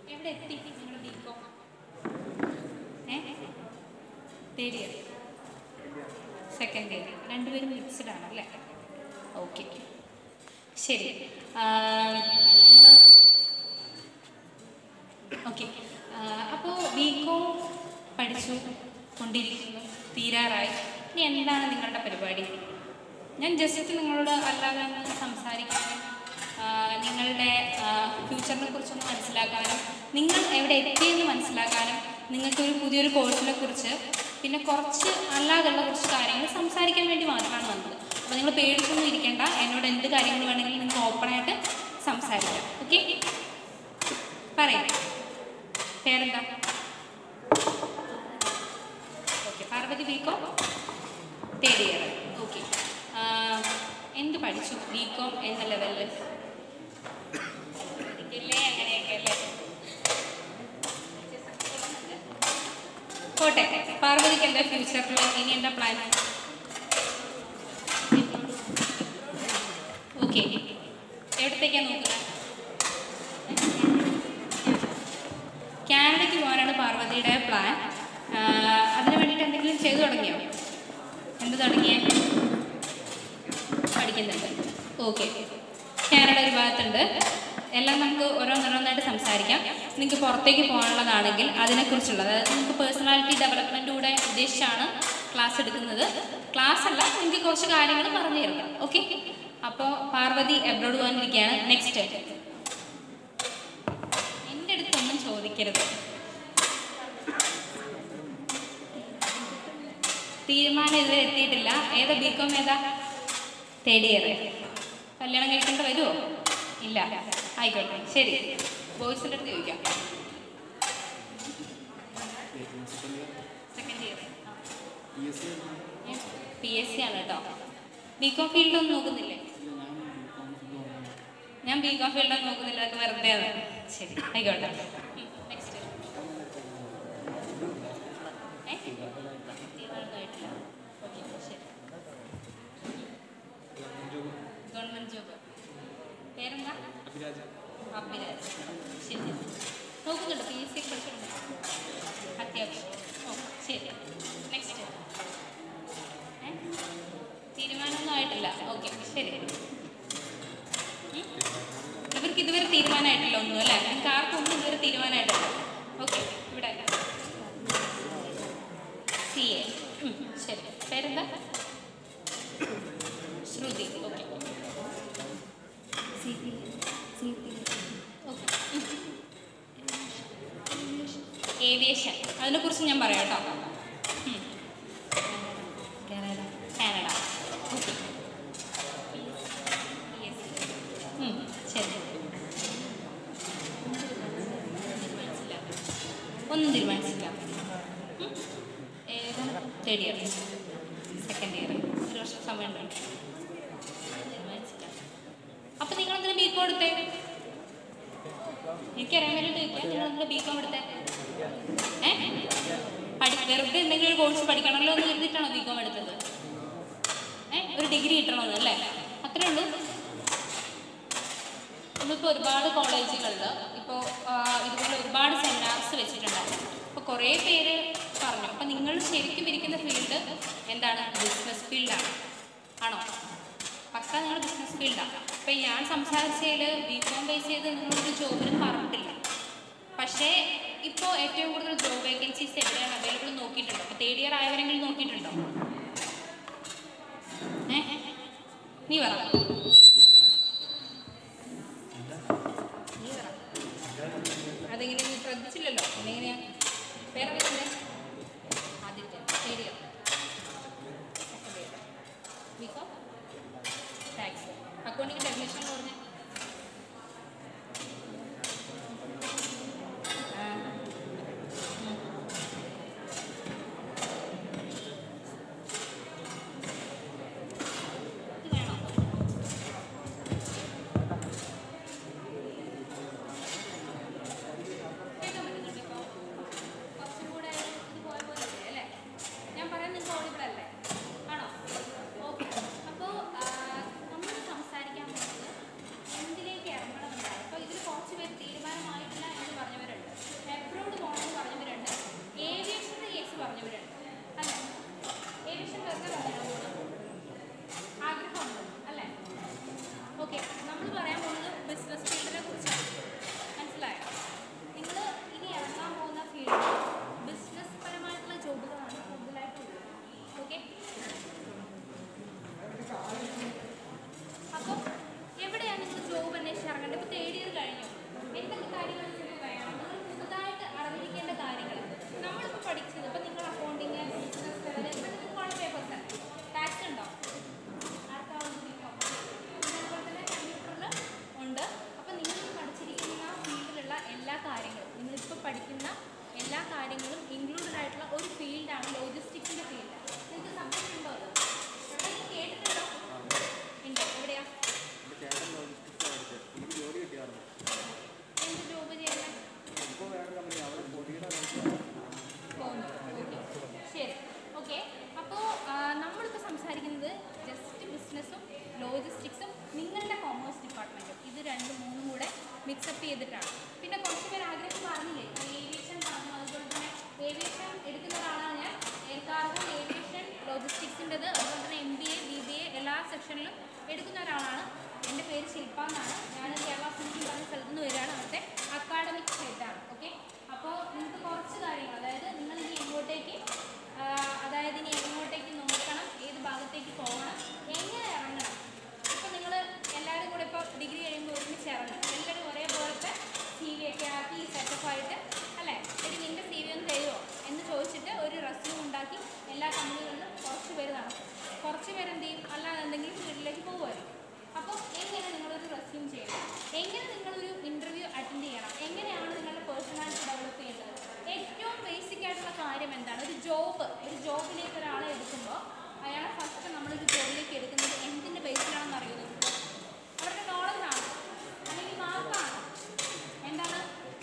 എവിടെ എത്തി നിങ്ങൾ ബികോം ഏ തേർഡ് ഇയർ സെക്കൻഡ് ഇയർ രണ്ടുപേരും മിക്സ്ഡ് ആണല്ലേ ഓക്കെ ശരി നിങ്ങൾ ഓക്കെ അപ്പോൾ ബികോം പഠിച്ചു കൊണ്ടിരിക്കുന്നു തീരാറായി ഇനി എന്താണ് നിങ്ങളുടെ പരിപാടി ഞാൻ ജസ്റ്റ് നിങ്ങളോട് അല്ലാതെ ഒന്ന് സംസാരിക്കാനും ആ, നിങ്ങളുടെ ഫ്യൂച്ചറിനെ കുറിച്ചൊന്ന് മനസ്സിലാക്കാനും നിങ്ങൾ എവിടെ എത്തിയെന്ന് മനസ്സിലാക്കാനും നിങ്ങൾക്കൊരു പുതിയൊരു കോഴ്സിനെ കുറിച്ച് പിന്നെ കുറച്ച് അല്ലാതെയുള്ള കുറച്ച് കാര്യങ്ങൾ സംസാരിക്കാൻ വേണ്ടി മാത്രമാണ് വന്നത് അപ്പോൾ നിങ്ങൾ പേടിച്ചൊന്നും ഇരിക്കേണ്ട എന്നോട് എന്ത് കാര്യങ്ങൾ വേണമെങ്കിലും നിങ്ങൾക്ക് ഓപ്പണായിട്ട് സംസാരിക്കാം ഓക്കെ പറയാം പേരെന്താ okay Parvathi BCom third year okay എന്ത് പഠിച്ചു ബികോം എന്ന ലെവലിൽ പഠിക്കില്ലേ അങ്ങനെയൊക്കെ അല്ലേ പോട്ടെ പാർവതിക്ക് എന്താ ഫ്യൂച്ചറിൽ ഇനി എന്താ പ്ലാൻ ഓക്കെ എവിടത്തേക്കാണ് നോക്കുന്നത് കാനഡയ്ക്ക് പോകാനാണ് പാർവതിയുടെ പ്ലാൻ അതിന് വേണ്ടിയിട്ട് എന്തെങ്കിലും ചെയ്തു തുടങ്ങിയോ എന്ത് തുടങ്ങിയേ പഠിക്കുന്നുണ്ട് ഓക്കെ കാനഡ ഒരു ഭാഗത്തുണ്ട് എല്ലാം നമുക്ക് ഓരോന്നോരോന്നായിട്ട് സംസാരിക്കാം നിങ്ങൾക്ക് പുറത്തേക്ക് പോകാനുള്ളതാണെങ്കിൽ അതിനെക്കുറിച്ചുള്ളത് അതായത് നിങ്ങൾക്ക് പേഴ്സണാലിറ്റി ഡെവലപ്മെൻറ്റ് കൂടെ ഉദ്ദേശിച്ചാണ് ക്ലാസ് എടുക്കുന്നത് ക്ലാസ് അല്ല നിങ്ങൾക്ക് കുറച്ച് കാര്യങ്ങൾ പറഞ്ഞു തരുന്നത് ഓക്കെ അപ്പോൾ പാർവതി എബ്രോഡ് പോകാനിരിക്കുകയാണ് നെക്സ്റ്റ് എൻ്റെ അടുത്തൊന്നും ചോദിക്കരുത് തീരുമാനം ഇതുവരെ എത്തിയിട്ടില്ല ഏതാ ബികോം ഏതാ തേർഡ് ഇയർ കല്യാണം കഴിക്കേണ്ട വരുമോ ഇല്ല ആയിക്കോട്ടെ ശരി ബോയ്സിൻ്റെ അടുത്ത് ചോദിക്കാം second year P S C ആണ് കേട്ടോ ബികോം ഫീൽഡൊന്നും നോക്കുന്നില്ലേ ഞാൻ ബികോം ഫീൽഡൊന്നും നോക്കുന്നില്ല അതൊക്കെ വെറുതെ ആണ് ശരി ആയിക്കോട്ടെ നെക്സ്റ്റ് തീരുമാനമായിട്ടില്ല ഓക്കെ ശരി ഗവൺമെൻറ് ജോബ് പേരെന്താ അഭിരാജ് ശരി നോക്കുന്നുണ്ട് പി എസ് സി പഠിച്ചിട്ടുണ്ട് അത്യാവശ്യം ഓ ശരി നെക്സ്റ്റ് തീരുമാനമൊന്നും ആയിട്ടില്ല ഓക്കെ ശരി ഉം? ഇവർക്ക് ഇതുവരെ തീരുമാനമായിട്ടില്ല ഒന്നും അല്ലേ നിങ്ങൾക്ക് ആർക്കും ഒന്നും ഇതുവരെ തീരുമാനമായിട്ടില്ല ഓക്കെ ഇവിടെ സി എ ശരി പേരെന്താ ശ്രുതി ഓക്കെ ഏവിയേഷൻ അതിനെക്കുറിച്ച് ഞാൻ പറയാം കേട്ടോ ഉം. കാനഡ ഓക്കെ ഉം, ശരി ഒന്നും തീരുമാനിച്ചില്ല ഉം. ഏതാണ് തേർഡ് ഇയർ സെക്കൻഡ് ഇയർ ഒരു വർഷം സമയമുണ്ട് തീരുമാനിച്ചില്ല അപ്പം നിങ്ങളെന്തിനാ ബി കോം എടുത്തേ എനിക്കറിയാൻ വേണ്ടിയിട്ട് ചോദിക്കാം നിങ്ങളെന്തിനാ ബി കോം എടുത്തേ ഏ പഠി വെറുതെ എന്തെങ്കിലും ഒരു കോഴ്സ് പഠിക്കണമല്ലോ എന്ന് കരുതിയിട്ടാണോ ബി കോം എടുത്തത് ഏ ഒരു ഡിഗ്രി കിട്ടണമെന്ന് അല്ലേ അത്രേ ഉള്ളൂ നമ്മളിപ്പോൾ ഒരുപാട് കോളേജുകളിൽ ഇപ്പോൾ ഇതുപോലെ ഒരുപാട് സെമിനാർസ് വെച്ചിട്ടുണ്ടായിരുന്നു അപ്പോൾ കുറേ പേര് പറഞ്ഞു അപ്പോൾ നിങ്ങൾ ശരിക്കും ഇരിക്കുന്ന ഫീൽഡ് എന്താണ് ബിസിനസ് ഫീൽഡാണ് ആണോ പക്ക നിങ്ങൾ ബിസിനസ് ഫീൽഡാണ് അപ്പോൾ ഞാൻ സംസാരിച്ചതിൽ ബി കോം ബേസ് ചെയ്ത് നിങ്ങളൊരു ജോബിന് പറഞ്ഞിട്ടില്ല പക്ഷേ ഇപ്പോൾ ഏറ്റവും കൂടുതൽ ജോബ് വേക്കൻസീസ് എവിടെയാണ് അവൈലബിൾ നോക്കിയിട്ടുണ്ടോ അപ്പോൾ തേർഡ് ഇയർ ആയവരെങ്കിലും നോക്കിയിട്ടുണ്ടോ ഏ നീ പറ നീ പറ അതെങ്ങനെ നീ ശ്രദ്ധിച്ചില്ലല്ലോ എങ്ങനെയാ വേറെ വരുന്നത് ആദ്യത്തെ third year second year B Com tax accounting definition എന്ന് പറഞ്ഞാൽ ഇത് വേണോ കേൾക്കാൻ പറ്റുന്നുണ്ടോ ഇപ്പോൾ കുറച്ചും കൂടെ സ്റ്റെപ്പ് ചെയ്തിട്ടാണ് പിന്നെ കുറച്ച് പേര് ആഗ്രഹം പറഞ്ഞില്ലേ ഏവിയേഷൻ പറഞ്ഞു അതുപോലെ തന്നെ ഏവിയേഷൻ എടുക്കുന്ന ഒരാളാണ് ഞാൻ എയർ കാർഗോ ഏവിയേഷൻ ലോജിസ്റ്റിക്സിൻ്റെത് അതുപോലെ തന്നെ M B A B B A എല്ലാ സെക്ഷനിലും എടുക്കുന്ന ഒരാളാണ് എൻ്റെ പേര് ശില്പ എന്നാണ് ഞാൻ കേരള സിറ്റി പറഞ്ഞ സ്ഥലത്ത് നിന്ന് വരികയാണ് അവിടുത്തെ അക്കാഡമിക് ഹെഡാണ് ഓക്കെ അപ്പോൾ നിങ്ങൾക്ക് കുറച്ച് കാര്യങ്ങൾ അതായത് നിങ്ങൾ ഇനി എങ്ങോട്ടേക്ക് ആ, അതായത് ഇനി എങ്ങോട്ടേക്ക് നോക്കണം ഏത് ഭാഗത്തേക്ക് പോകണം എങ്ങനെ ഇറങ്ങണം ഇപ്പം നിങ്ങൾ എല്ലാവരും കൂടെ ഇപ്പോൾ ഡിഗ്രി കഴിയുമ്പോൾ ഒരുമിച്ച് ഇറങ്ങും എല്ലാവരും ഒരേപോലത്തെ സി വി ഒക്കെ ആക്കി സെറ്റപ്പ് ആയിട്ട് അല്ലേ എടി നിൻ്റെ സി വി ഒന്ന് തരുമോ എന്ന് ചോദിച്ചിട്ട് ഒരു റെസ്യൂം ഉണ്ടാക്കി എല്ലാ കമ്പനികളിലും കുറച്ച് പേര് നടക്കും കുറച്ച് പേര് എന്ത് ചെയ്യും അല്ലാതെ എന്തെങ്കിലും ഫീൽഡിലേക്ക് പോകുമായിരിക്കും അപ്പോൾ എങ്ങനെ നിങ്ങളൊരു റെസ്യൂം ചെയ്യണം എങ്ങനെ നിങ്ങളൊരു ഇൻ്റർവ്യൂ അറ്റൻഡ് ചെയ്യണം എങ്ങനെയാണ് നിങ്ങളുടെ പേഴ്സണാലിറ്റി ഡെവലപ്പ് ചെയ്യേണ്ടത് ഏറ്റവും ബേസിക് ആയിട്ടുള്ള കാര്യം എന്താണ് ഒരു ജോബ് ഒരു ജോബിലേക്ക് ഒരാളെ എടുക്കുമ്പോൾ അയാളെ ഫസ്റ്റ് നമ്മളൊരു ജോബിലേക്ക് എടുക്കുന്നത് എന്തിൻ്റെ ബേസിലാണെന്ന് അറിയുന്നത് അവരുടെ നോളജ് ആണ് അല്ലെങ്കിൽ മാർക്കാണ് എന്താണ്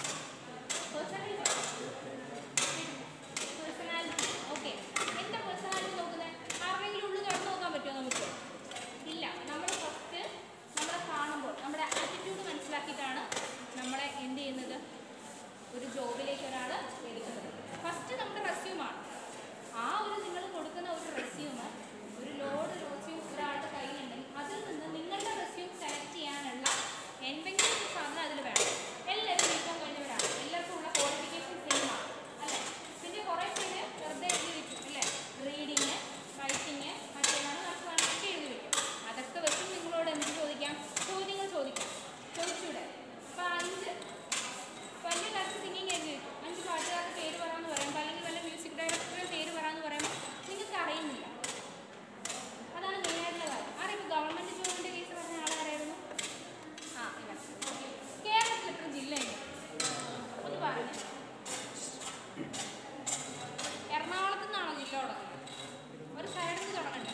പേഴ്സണാലിറ്റി ഓക്കെ എന്താ പേഴ്സണാലിറ്റി നോക്കുന്നത് ആരുടെങ്കിലും ഉള്ളിൽ കടന്നു നോക്കാൻ പറ്റുമോ നമുക്ക് ഇല്ല നമ്മൾ ഫസ്റ്റ് നമ്മളെ കാണുമ്പോൾ നമ്മുടെ ആറ്റിറ്റ്യൂഡ് മനസ്സിലാക്കിയിട്ടാണ് നമ്മളെ എന്ത് ചെയ്യുന്നത് ഒരു ജോബിലേക്ക് ഒരാൾ എടുക്കുന്നത് ഫസ്റ്റ് നമ്മുടെ റെസ്യൂമാണ് ആ ഒരു നിങ്ങൾ കൊടുക്കുന്ന ഒരു റെസ്യൂം ഒരു ലോഡ് റെസ്യൂം ഒരാളുടെ കയ്യിലുണ്ടെങ്കിൽ അതിൽ നിന്ന് നിങ്ങളുടെ റെസ്യൂം സെലക്ട് ചെയ്യാനുള്ള എന്തെങ്കിലും ഒരു സാധനം അതിൽ വേണം എല്ലാവരും നീക്കാൻ കഴിഞ്ഞവരാണ് എല്ലാവർക്കും ഉള്ള ക്വാളിഫിക്കേഷൻ സെയിം ആണ് അല്ലേ പിന്നെ കുറേ പേര് വെറുതെ എഴുതി വെക്കും അല്ലേ റീഡിങ് റൈറ്റിങ് മറ്റേതാണ് മറ്റൊക്കെ എഴുതി വെക്കും അതൊക്കെ വെച്ചും നിങ്ങളോട് എന്ത് ചോദിക്കാം ചോദ്യങ്ങൾ ചോദിക്കാം ചോദിച്ചൂടെ അപ്പോൾ അഞ്ച് വലിയ ക്ലാസ് സിംഗിങ് എഴുതി വെക്കും അഞ്ച് പാട്ടുകാരുടെ പേര് പറയാമെന്ന് പറയുമ്പോൾ അല്ലെങ്കിൽ വല്ല മ്യൂസിക് ഡയറക്ടറുടെ പേര് പറയാമെന്ന് പറയുമ്പോൾ നിങ്ങൾക്ക് അറിയുന്നില്ല അതാണ് മെയിനായിട്ടുള്ള കാര്യം ആരെങ്കിലും ഗവൺമെൻറ് ജോബിൻ്റെ കേസ് പറഞ്ഞ ആളാരായിരുന്നു ആ ഇവൻ ഓക്കെ കേരളത്തിൽ എത്ര ജില്ലയുണ്ട് ഒന്ന് പറഞ്ഞു എറണാകുളത്തു നിന്നാണോ ജില്ല തുടങ്ങുന്നത് ഒരു സൈഡിൽ നിന്ന് തുടങ്ങണ്ടേ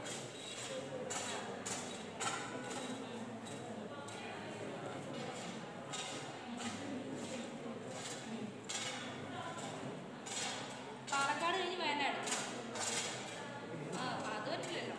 പാലക്കാട് കഴിഞ്ഞ് വയനാട് ആ അത് പറ്റില്ലല്ലോ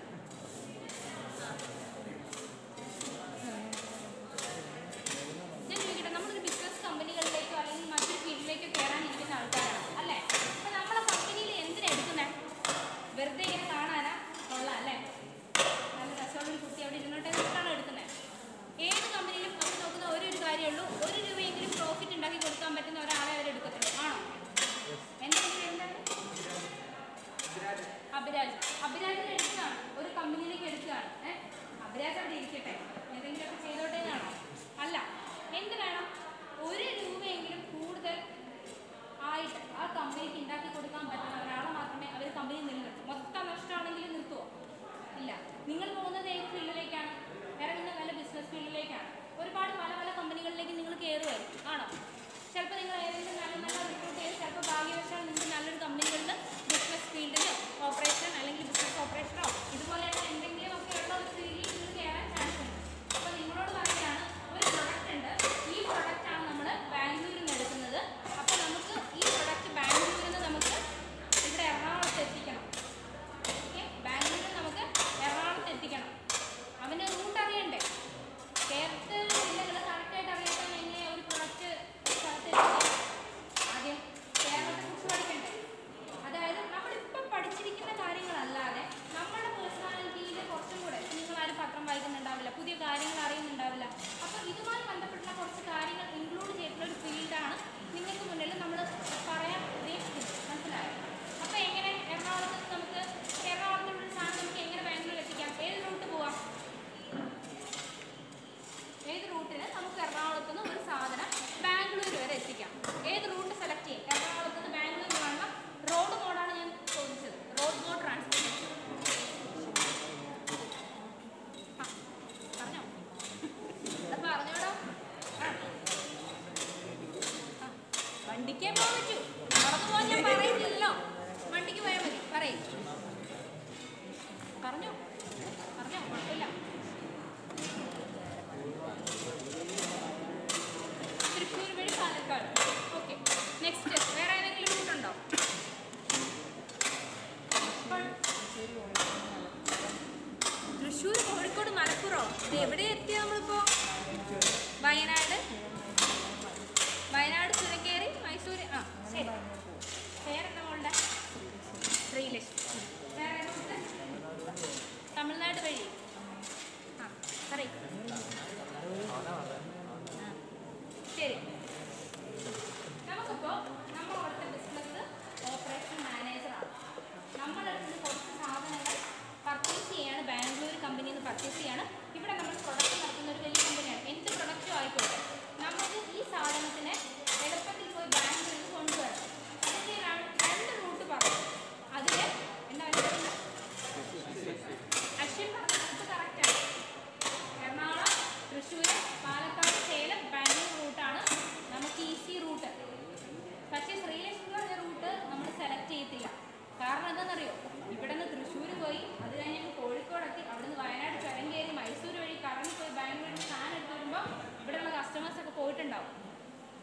ഞാൻ ചോദിക്കട്ടെ നമ്മളൊരു ബിസിനസ് കമ്പനികളിലേക്കോ അല്ലെങ്കിൽ മറ്റൊരു ഫീൽഡിലേക്കോ കയറാനിരിക്കുന്ന ആൾക്കാരാണ് അല്ലേ അപ്പൊ നമ്മളെ കമ്പനിയിൽ എന്തിനാ എടുക്കുന്നത് വെറുതെ ഇങ്ങനെ കാണാനാ കൊള്ളാം അല്ലേ നല്ല രസമുള്ള ഒരു കുട്ടി അവിടെ ഇരുന്നോട്ടെ എന്നിട്ടാണോ എടുക്കുന്നത് ഏത് കമ്പനിയിലും അവർ നോക്കുന്ന ഒരേ ഒരു കാര്യമുള്ളൂ ഒരു രൂപയെങ്കിലും പ്രോഫിറ്റ് ഉണ്ടാക്കി കൊടുക്കാൻ പറ്റുന്ന ഒരാളെ അവർ എടുക്കത്തുള്ളൂ ആണോ എന്തെങ്കിലും എന്താണ് അഭിരാജ് അഭിരാജിനെ എടുക്കുകയാണ് ഒരു കമ്പനിയിലേക്ക് എടുക്കുകയാണ് ഏഹ് അഭിരാജ് അവിടെ ഇരിക്കട്ടെ എന്തെങ്കിലുമൊക്കെ ചെയ്തോട്ടെ എന്നാണോ അല്ല എന്ത് വേണം ഒരു രൂപയെങ്കിലും കൂടുതൽ ആയിട്ട് ആ കമ്പനിക്ക് ഉണ്ടാക്കി കൊടുക്കാൻ പറ്റുന്ന ഒരാളെ മാത്രമേ അവർ കമ്പനി നിലനിർത്തൂ മൊത്തം നഷ്ടമാണെങ്കിലും നിർത്തുമോ ഇല്ല നിങ്ങൾ പോകുന്നത് ഏത് ഫീൽഡിലേക്കാണ് ഇറങ്ങുന്ന നല്ല ബിസിനസ് ഫീൽഡിലേക്കാണ് ഒരുപാട് പല പല കമ്പനികളിലേക്ക് നിങ്ങൾ കയറുമായിരിക്കും ആണോ ചിലപ്പോൾ നിങ്ങൾ ഏതെങ്കിലും നല്ല നല്ല റിക്രൂട്ട് ചെയ്ത് ചിലപ്പോൾ ഭാഗ്യവശാൽ നിങ്ങൾക്ക് നല്ലൊരു കമ്പനികളിൽ ബിസിനസ് ഫീൽഡിലോ ഓപ്പറേഷൻ അല്ലെങ്കിൽ ബിസിനസ് ഓപ്പറേഷനോ ഇതുപോലെയുള്ള എന്തെങ്കിലും ഒക്കെ ഉള്ള ഒരു ഫീൽഡിൽ നിങ്ങൾ കയറാൻ ചാൻസ് ഉണ്ട് അപ്പോൾ നിങ്ങളോട് പറയുകയാണ് ഒരു പ്രൊഡക്റ്റ് ഉണ്ട് ഈ പ്രൊഡക്റ്റാണ് നമ്മൾ ബാംഗ്ലൂരിൽ നിന്ന് എടുക്കുന്നത് അപ്പോൾ നമുക്ക് ഈ പ്രൊഡക്റ്റ് ബാംഗ്ലൂരിൽ നിന്ന് നമുക്ക് ഇവിടെ എറണാകുളത്ത് എത്തിക്കണം ഓക്കെ ബാംഗ്ലൂരിൽ നമുക്ക് എറണാകുളത്ത് എത്തിക്കണം അവൻ്റെ റൂട്ട് അറിയണ്ടേ കേരളത്തിൽ ജില്ലകൾ കറക്റ്റായിട്ട് അറിയാത്ത എങ്ങനെ ഒരു പ്രൊഡക്റ്റ് സ്ഥലത്ത് എത്തിക്കുക ആദ്യം കേരളത്തെക്കുറിച്ച് പഠിക്കണ്ടേ അതായത് നമ്മളിപ്പം പഠിച്ചിരിക്കുന്ന കാര്യങ്ങളല്ലാതെ നമ്മുടെ പേഴ്സണാലിറ്റിയിൽ കുറച്ചും കൂടെ നിങ്ങൾ ആരും പത്രം വായിക്കുന്നുണ്ടാവില്ല പുതിയ കാര്യങ്ങൾ അറിയുന്നുണ്ടാവില്ല അപ്പോൾ ഇതുമായി ബന്ധപ്പെട്ടുള്ള കുറച്ച് കാര്യങ്ങൾ ഇൻക്ലൂഡ് ചെയ്തിട്ടുള്ള ഒരു ഫീൽഡാണ് നിങ്ങൾക്ക് മുന്നിൽ നമ്മൾ പറയാൻ ഉദ്ദേശിക്കുന്നത് മനസ്സിലായോ അപ്പോൾ എങ്ങനെ എറണാകുളത്ത് നിന്ന് നമുക്ക് എറണാകുളത്തുള്ള ഒരു സാധനം നമുക്ക് എങ്ങനെ ബാംഗ്ലൂരിൽ എത്തിക്കാം ഏത് റൂട്ട് പോവാം ഏത് റൂട്ടിന് നമുക്ക് എറണാകുളത്ത് നിന്ന് ഒരു സാധനം ബാംഗ്ലൂർ വരെ എത്തിക്കാം ഏത് റൂട്ട് സെലക്ട് ചെയ്യും എറണാകുളത്ത് നിന്ന് ബാംഗ്ലൂർ കാണുന്ന റോഡ് മോഡാണ് ഞാൻ ചോദിച്ചത് റോഡ് മോഡ് ട്രാൻസ്പോർട്ടേഷൻ പറഞ്ഞോ ഇവിടെ പറഞ്ഞോടോ ആ. ആ. വണ്ടിക്കേ പോകാൻ പറ്റൂ നടന്നു പോകാൻ ഞാൻ പറയുന്നില്ലല്ലോ വണ്ടിക്ക് പോയാൽ മതി പറയും പറഞ്ഞോ പറഞ്ഞോ കുഴപ്പമില്ല തൃശ്ശൂർ വഴി പാലക്കാട് ഓക്കെ നെക്സ്റ്റ് വേറെ ഏതെങ്കിലും റൂട്ടുണ്ടോ തൃശ്ശൂർ കോഴിക്കോട് മലപ്പുറം ഇത് എവിടെ എത്തിയ നമ്മളിപ്പോ വയനാട്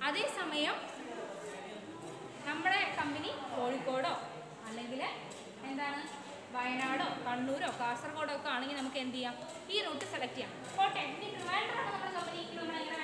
അതേസമയം നമ്മുടെ കമ്പനി കോഴിക്കോടോ അല്ലെങ്കിൽ എന്താണ് വയനാടോ കണ്ണൂരോ കാസർഗോഡോ ഒക്കെ ആണെങ്കിൽ നമുക്ക് എന്ത് ചെയ്യാം ഈ റൂട്ട് സെലക്ട് ചെയ്യാം കോട്ടെ ഇനി ട്രിവാൻഡ്രമാണ് നമ്മുടെ കമ്പനി നമ്മൾ എങ്ങനെ